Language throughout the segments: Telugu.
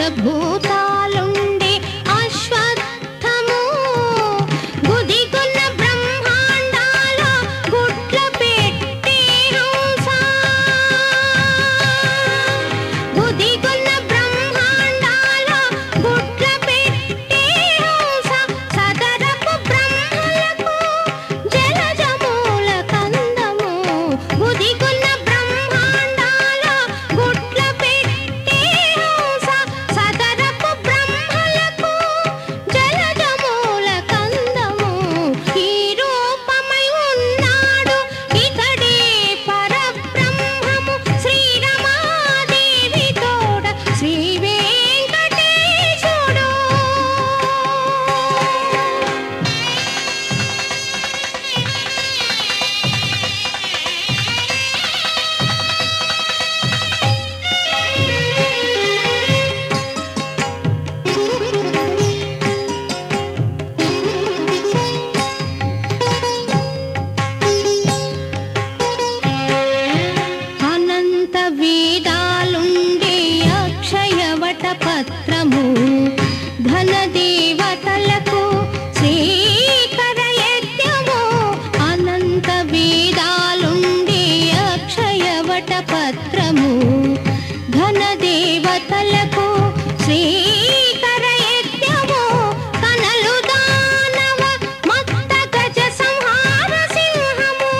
పంచభూతాలుండే అశ్వత్థము గుదిగున్న బ్రహ్మాండాల గుడ్ల పెట్టే హంస గుదిగున్న బ్రహ్మాండాల గుడ్ల పెట్టే హంస సదరపు బ్రహ్మలకు జలజమూల కందము గుదిగున్న బ్రహ్మాండాల గుడ్ల పెట్టే హంస సదరపు బ్రహ్మలకు జలజమూల కందము ఈ రూపమై ఉన్నాడు ఇతడే పరబ్రహ్మము శ్రీరమాదేవి తోడ శ్రీ వెంకటేశుడు అనంత వేదాలుండే అక్షయవట పత్రము ధన దేవతలకు శ్రీకర యజ్ఞము అనంత వేదాలుండే అక్షయవట పత్రము ధన దేవతలకు శ్రీకర యజ్ఞము కనలు దానవ మత్త గజ సంహార సింహము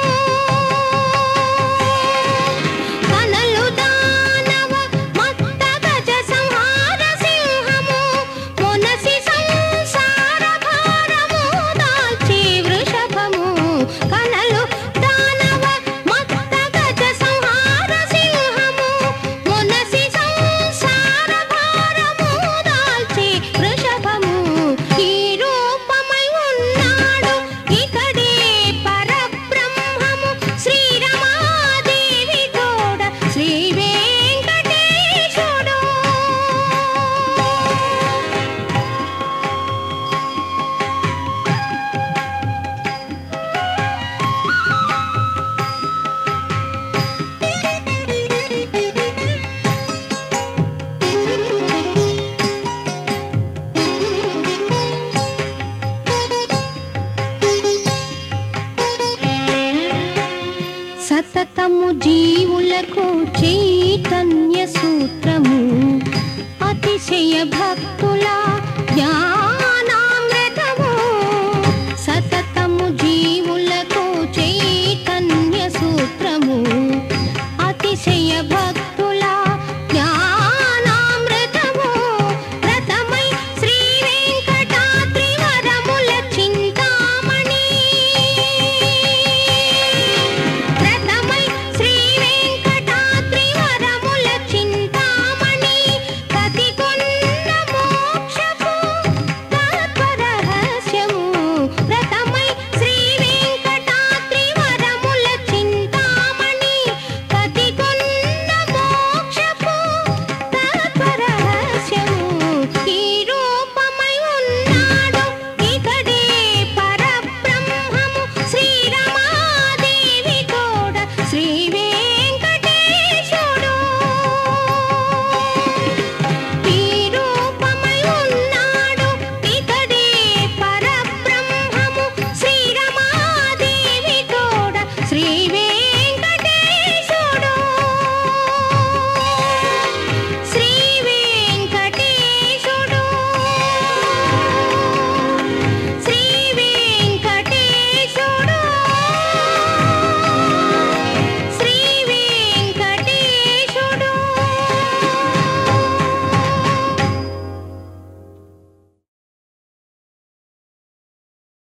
కనలు దానవ మత్త గజ సంహార సింహము మొనసి సంసార భారము దాల్చి వృషభము కనలు దానవ మత్త గజ సంహార సింహము మొనసి సంసార భారము దాల్చి వృషభము ఈ రూపమై ఉన్నాడు ఇతడే పరబ్రహ్మము శ్రీరమాదేవి తోడ శ్రీ వెంకటేశుడు సతతము జీవులకు చైతన్య సూత్రము అతిశయ భక్తుల జ్ఞానామృతము సతతము జీవులకు చైతన్య సూత్రము అతిశయ భక్తుల